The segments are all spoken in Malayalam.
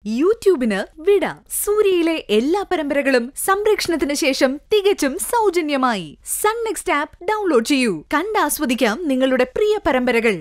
യൂട്യൂബിന് വിട സൂര്യയിലെ എല്ലാ പരമ്പരകളും സംരക്ഷണത്തിന് ശേഷം തികച്ചും സൗജന്യമായി സൺ നെക്സ്റ്റ് ആപ്പ് ഡൗൺലോഡ് ചെയ്യൂ കണ്ടാസ്വദിക്കാം നിങ്ങളുടെ പ്രിയ പരമ്പരകൾ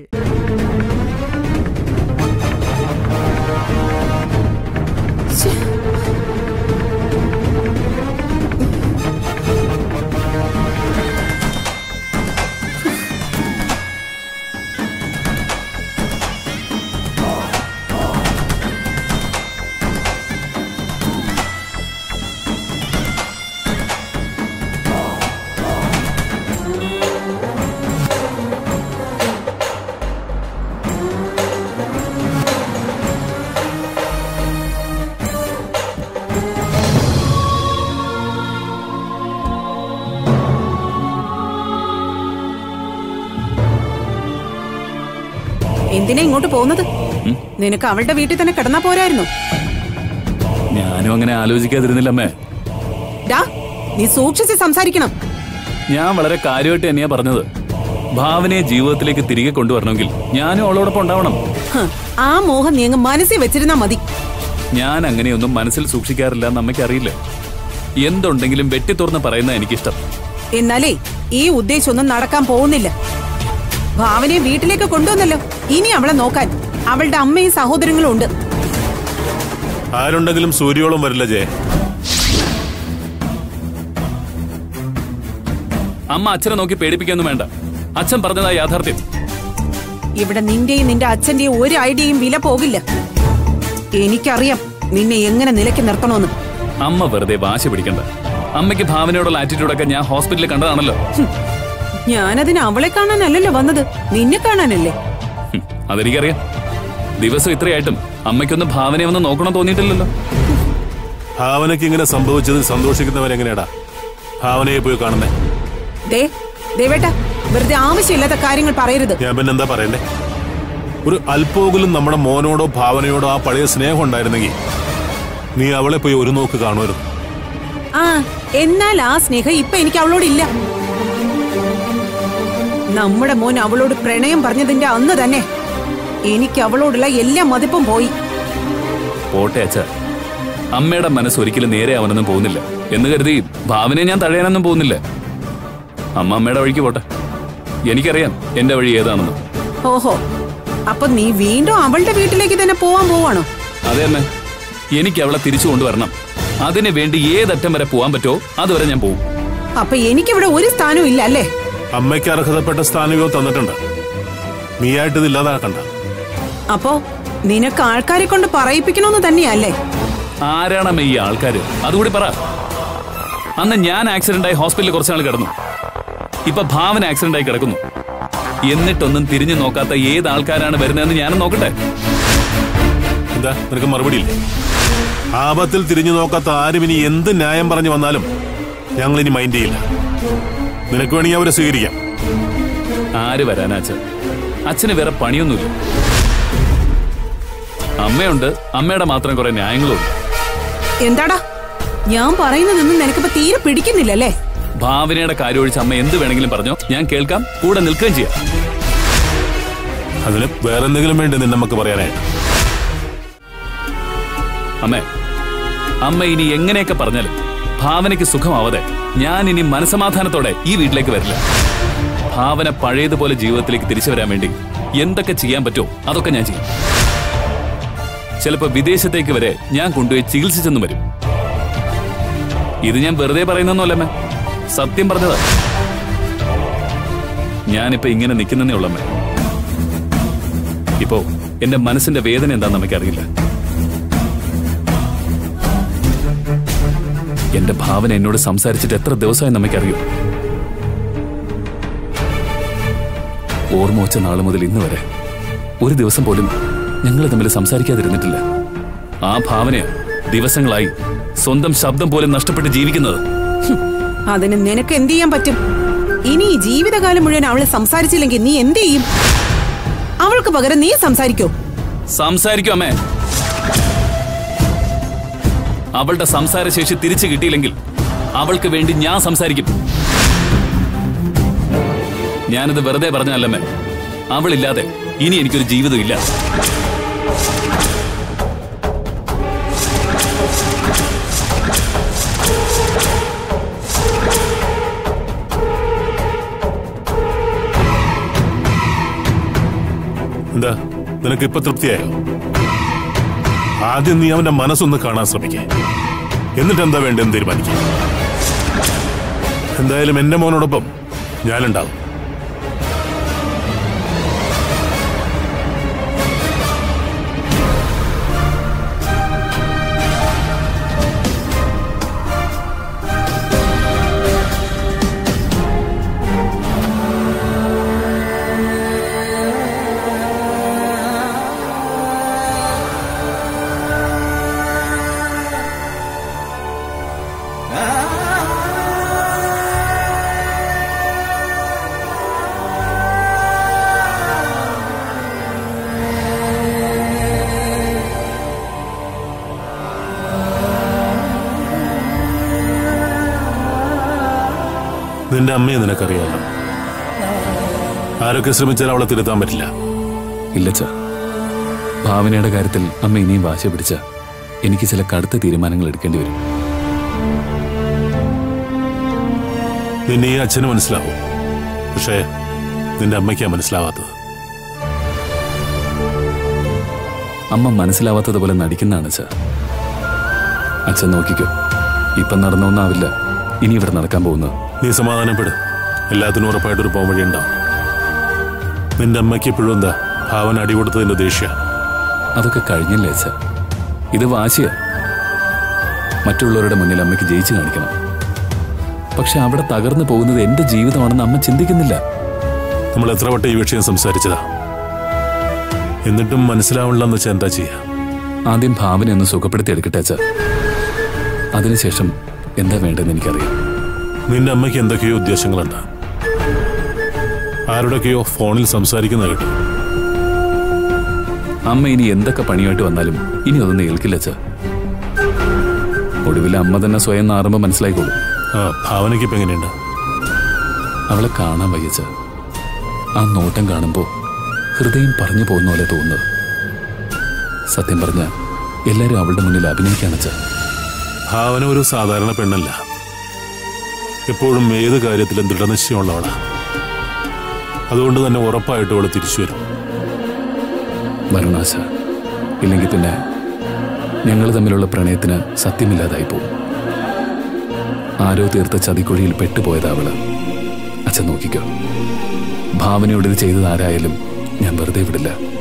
എന്തിനാ ഇങ്ങോട്ട് പോകുന്നത് നിനക്ക് അവളുടെ വീട്ടിൽ തന്നെ കിടന്നാ പോരായിരുന്നു ഞാനും അങ്ങനെ ആലോചിക്കാതിരുന്നില്ല അമ്മേ ഡാ നീ സൂക്ഷിച്ച് സംസാരിക്കണം ഞാൻ വളരെ കാര്യമായിട്ട് തന്നെയാ പറഞ്ഞത് ഭാവനയെ ജീവിതത്തിലേക്ക് തിരികെ കൊണ്ടുവരണമെങ്കിൽ ഞാനും അവളോടൊപ്പം ഉണ്ടാവണം ഹ്, ആ മോഹം നീ അങ്ങ് മനസ്സിൽ വെച്ചിരുന്നാ മതി ഞാൻ അങ്ങനെയൊന്നും മനസ്സിൽ സൂക്ഷിക്കാറില്ല എന്ന് അമ്മയ്ക്ക് അറിയില്ല എന്തുണ്ടെങ്കിലും വെട്ടി തുറന്ന് പറയുന്ന എനിക്കിഷ്ടം എന്നാലേ ഈ ഉദ്ദേശമൊന്നും നടക്കാൻ പോകുന്നില്ല ഭാവനയെ വീട്ടിലേക്ക് കൊണ്ടുവന്നല്ലോ ഇനി അവളെ നോക്കാൻ അവളുടെ അമ്മയും സഹോദരങ്ങളും ഉണ്ട് ആരുണ്ടെങ്കിലും സൂര്യോളം വരില്ല ജയ അമ്മ അച്ഛനെ നോക്കി പേടിപ്പിക്കൊന്നും വേണ്ട അച്ഛൻ പറഞ്ഞതാ യാഥാർത്ഥ്യം ഇവിടെ നിന്റെയും നിന്റെ അച്ഛന്റെയും ഒരു ഐഡിയയും വില പോകില്ല എനിക്കറിയാം നിന്നെ എങ്ങനെ നിലയ്ക്ക് നിർത്തണമെന്ന് അമ്മ വെറുതെ വാശി പിടിക്കണ്ട അമ്മയ്ക്ക് ഭാവനയോടുള്ള ആറ്റിറ്റ്യൂഡൊക്കെ ഞാൻ ഹോസ്പിറ്റലിൽ കണ്ടതാണല്ലോ ഹും, ഞാനതിന് അവളെ കാണാനല്ലല്ലോ വന്നത് നിന്നെ കാണാനല്ലേ ഹും, അതെനിക്കറിയാം ദിവസം ഇത്രയായിട്ടും അമ്മയ്ക്കൊന്ന് ഭാവനയെ ഒന്ന് നോക്കണം തോന്നിയിട്ടില്ലല്ലോ ഭാവനയ്ക്ക് ഇങ്ങനെ സംഭവിച്ചതിൽ സന്തോഷിക്കുന്നവരെങ്ങനെയാടാ ഭാവനയെ പോയി കാണുന്നേ ദേ ദേവേട്ട വെറുതെ ആവശ്യമില്ലാത്ത കാര്യങ്ങൾ പറയരുത് ഞാൻ പിന്നെ എന്താ പറയണ്ടേ ഒരു അല്പോകിലും നമ്മുടെ മോനോടോ ഭാവനയോടോ ആ പഴയ സ്നേഹം ഉണ്ടായിരുന്നെങ്കിൽ നീ അവളെ പോയി ഒരു നോക്ക് കാണുമായിരുന്നു ആ എന്നാൽ ആ സ്നേഹം ഇപ്പൊ എനിക്ക് അവളോടില്ല നമ്മുടെ മോൻ അവളോട് പ്രണയം പറഞ്ഞതിന്റെ അന്ന് തന്നെ എനിക്ക് അവളോടുള്ള എല്ലാ മതിപ്പും പോയി പോട്ടെ അച്ഛ അമ്മയുടെ മനസ്സ് ഒരിക്കലും നേരെ അവനൊന്നും പോകുന്നില്ല എന്ന് കരുതി ഭാവനയെ ഞാൻ തഴയാനൊന്നും പോകുന്നില്ല അമ്മ അമ്മയുടെ വഴിക്ക് പോട്ടെ എനിക്കറിയാം എന്റെ വഴി ഏതാണെന്ന് ഓഹോ അപ്പൊ നീ വീണ്ടും അവളുടെ വീട്ടിലേക്ക് തന്നെ പോവാൻ പോവാണോ അതെ അമ്മേ എനിക്ക് അവളെ തിരിച്ചു കൊണ്ടുവരണം അതിനു വേണ്ടി ഏതറ്റം വരെ പോകാൻ പറ്റുമോ അതുവരെ ഞാൻ പോകും അപ്പൊ എനിക്കിവിടെ ഒരു സ്ഥാനവും ഇല്ല അല്ലേ അമ്മയ്ക്ക് അർഹതപ്പെട്ട സ്ഥാനങ്ങൾ തന്നിട്ടുണ്ട് നീയായിട്ട് ഇത് ഇല്ലാതാക്കണ്ട അപ്പോ നിനക്ക് ആൾക്കാരെ കൊണ്ട് പറയിപ്പിക്കണമെന്ന് തന്നെയല്ലേ ആരാണമ്മ ഈ ആൾക്കാര് അതുകൂടി പറ അന്ന് ഞാൻ ആക്സിഡന്റ് ആയി ഹോസ്പിറ്റലിൽ കുറച്ചാൾ കിടന്നു ഇപ്പൊ ഭാവന ആക്സിഡന്റ് ആയി കിടക്കുന്നു എന്നിട്ടൊന്നും തിരിഞ്ഞു നോക്കാത്ത ഏത് ആൾക്കാരാണ് വരുന്നതെന്ന് ഞാനും നോക്കട്ടെ എന്താ നിനക്ക് മറുപടി ഇല്ലേ ആപത്തിൽ തിരിഞ്ഞു നോക്കാത്ത ആരും ഇനി എന്ത് ന്യായം പറഞ്ഞു വന്നാലും ഞങ്ങൾ ഇനി മൈൻഡ് ചെയ്യില്ല നിനക്ക് വേണമെങ്കിൽ അവരെ സ്വീകരിക്കാം ആര് വരാനാ അച്ഛൻ അച്ഛന് വേറെ പണിയൊന്നുമില്ല അമ്മയുണ്ട് അമ്മയുടെ മാത്രം കുറെ ന്യായങ്ങളും ഉണ്ട് എന്താടാ ഞാൻ പറയുന്നതൊന്നും നിനക്കിപ്പോ തീരെ പിടിക്കുന്നില്ലല്ലേ ഭാവനയുടെ കാര്യം ഒഴിച്ച് അമ്മ എന്ത് വേണമെങ്കിലും പറഞ്ഞോ ഞാൻ കേൾക്കാം കൂടെ നിൽക്കുകയും ചെയ്യാം അതിന് വേറെന്തെങ്കിലും വേണ്ടി നിന്നെ നമുക്ക് പറയാനായിട്ട് അമ്മേ അമ്മ ഇനി എങ്ങനെയൊക്കെ പറഞ്ഞാലും ഭാവനയ്ക്ക് സുഖമാവാതെ ഞാൻ ഇനി മനസമാധാനത്തോടെ ഈ വീട്ടിലേക്ക് വരില്ല ഭാവന പഴയതുപോലെ ജീവിതത്തിലേക്ക് തിരിച്ചു വരാൻ വേണ്ടി എന്തൊക്കെ ചെയ്യാൻ പറ്റുമോ അതൊക്കെ ഞാൻ ചെയ്യും ചിലപ്പോ വിദേശത്തേക്ക് വരെ ഞാൻ കൊണ്ടുപോയി ചികിത്സിച്ചെന്നും വരും ഇത് ഞാൻ വെറുതെ പറയുന്നൊന്നുമല്ലമ്മേ സത്യം പറഞ്ഞതാ ഞാനിപ്പോ ഇങ്ങനെ നിൽക്കുന്നേ ഉള്ളമ്മേ ഇപ്പോ എന്റെ മനസ്സിന്റെ വേദന എന്താണെന്ന് നമുക്കറിയില്ല എന്റെ ഭാവന എന്നോട് സംസാരിച്ചിട്ട് എത്ര ദിവസമായി നമുക്കറിയോ ഓർമ്മ വച്ച നാൾ മുതൽ ഇന്ന് വരെ ഒരു ദിവസം പോലും ഞങ്ങൾ തമ്മിൽ സംസാരിക്കാതിരുന്നിട്ടില്ല ആ ഭാവനയ ദിവസങ്ങളായി സ്വന്തം ശബ്ദം പോലും നഷ്ടപ്പെട്ട് ജീവിക്കുന്നത് അതിന് നിനക്ക് എന്ത് ചെയ്യാൻ പറ്റും ഇനി ഈ ജീവിതകാലം മുഴുവൻ അവള് സംസാരിച്ചില്ലെങ്കിൽ നീ എന്ത് ചെയ്യും അവൾക്ക് പകരം നീ സംസാരിക്കോ സംസാരിക്കും അമ്മേ അവളുടെ സംസാരശേഷി തിരിച്ചു കിട്ടിയില്ലെങ്കിൽ അവൾക്ക് വേണ്ടി ഞാൻ സംസാരിക്കും ഞാനത് വെറുതെ പറഞ്ഞല്ലമ്മേ അവളില്ലാതെ ഇനി എനിക്കൊരു ജീവിതം ഇല്ല എന്താ നിനക്ക് ഇപ്പൊ തൃപ്തിയായോ ആദ്യം നീ അവന്റെ മനസ്സൊന്ന് കാണാൻ ശ്രമിക്കേ എന്നിട്ട് എന്താ വേണ്ടെന്ന് തീരുമാനിക്കുക എന്തായാലും എന്റെ മോനോടൊപ്പം ഞാനുണ്ടാവും നിന്റെ അമ്മയെ നിനക്കറിയാലോ ആരൊക്കെ ശ്രമിച്ചാൽ അവളെ തിരുത്താൻ പറ്റില്ല ഇല്ലച്ച ഭാവനയുടെ കാര്യത്തിൽ അമ്മ ഇനിയും വാശി പിടിച്ച എനിക്ക് ചില കടുത്ത തീരുമാനങ്ങൾ എടുക്കേണ്ടി വരും നിന്നെ ഈ അച്ഛന് മനസ്സിലാവും പക്ഷേ നിന്റെ അമ്മയ്ക്കാ മനസ്സിലാവാത്തത് അമ്മ മനസ്സിലാവാത്തതുപോലെ നടിക്കുന്നതാണ് അച്ഛ അച്ഛൻ നോക്കിക്കോ ഇപ്പം നടന്നൊന്നാവില്ല ഇനി ഇവിടെ നടക്കാൻ പോകുന്നത് നീ സമാധാനപ്പെട് എല്ലാത്തിനും ഉറപ്പായിട്ടൊരു പോകാൻ വഴി ഉണ്ടാവും നിന്റെ അമ്മയ്ക്ക് ഇപ്പോഴും എന്താ ഭാവന അടി കൊടുത്തതിന്റെ ദേഷ്യ അതൊക്കെ കഴിഞ്ഞല്ലേ അച്ഛ ഇത് വാശിയാ മറ്റുള്ളവരുടെ മുന്നിൽ അമ്മയ്ക്ക് ജയിച്ചു കാണിക്കണം പക്ഷെ അവിടെ തകർന്നു പോകുന്നത് എന്റെ ജീവിതമാണെന്ന് അമ്മ ചിന്തിക്കുന്നില്ല നമ്മൾ എത്ര വട്ടം ഈ വിഷയം സംസാരിച്ചതാ എന്നിട്ടും മനസ്സിലാവണില്ലെന്ന് വെച്ചാൽ എന്താ ചെയ്യാ ആദ്യം ഭാവന ഒന്ന് സുഖപ്പെടുത്തി എടുക്കട്ടെ അച്ഛ അതിനുശേഷം എന്താ വേണ്ടതെന്ന് എനിക്കറിയാം നിന്റെ അമ്മയ്ക്ക് എന്തൊക്കെയോ ഉദ്ദേശങ്ങളുണ്ട് ആരുടെയൊക്കെയോ ഫോണിൽ സംസാരിക്കുന്ന കേട്ടു അമ്മ ഇനി എന്തൊക്കെ പണിയായിട്ട് വന്നാലും ഇനി അതൊന്നും ഏൽക്കില്ല അച്ഛ ഒടുവിൽ അമ്മ തന്നെ സ്വയം നാറുമ്പോൾ മനസ്സിലായിക്കോളും ആ ഭാവനയ്ക്ക് ഇപ്പൊ എങ്ങനെയുണ്ട് അവളെ കാണാൻ വയ്യച്ച ആ നോട്ടം കാണുമ്പോൾ ഹൃദയം പറഞ്ഞു പോകുന്ന പോലെ തോന്നുന്നത് സത്യം പറഞ്ഞ എല്ലാരും അവളുടെ മുന്നിൽ അഭിനയിക്കാണച്ച ഭാവന ഒരു സാധാരണ പെണ്ണല്ല എപ്പോഴും ഏത് കാര്യത്തിലും ദൃഢനിശ്ചയമുള്ളവളാ അതുകൊണ്ട് തന്നെ ഉറപ്പായിട്ടും അവള് തിരിച്ചു വരും വരണാശ ഇല്ലെങ്കിൽ പിന്നെ ഞങ്ങൾ തമ്മിലുള്ള പ്രണയത്തിന് സത്യമില്ലാതായി പോകും ആരോ തീർത്ത ചതിക്കുഴിയിൽ പെട്ടുപോയതാ അവള് അച്ഛൻ നോക്കിക്കോ ഭാവനയോട് ഇത് ചെയ്തത് ആരായാലും ഞാൻ വെറുതെ വിടില്ല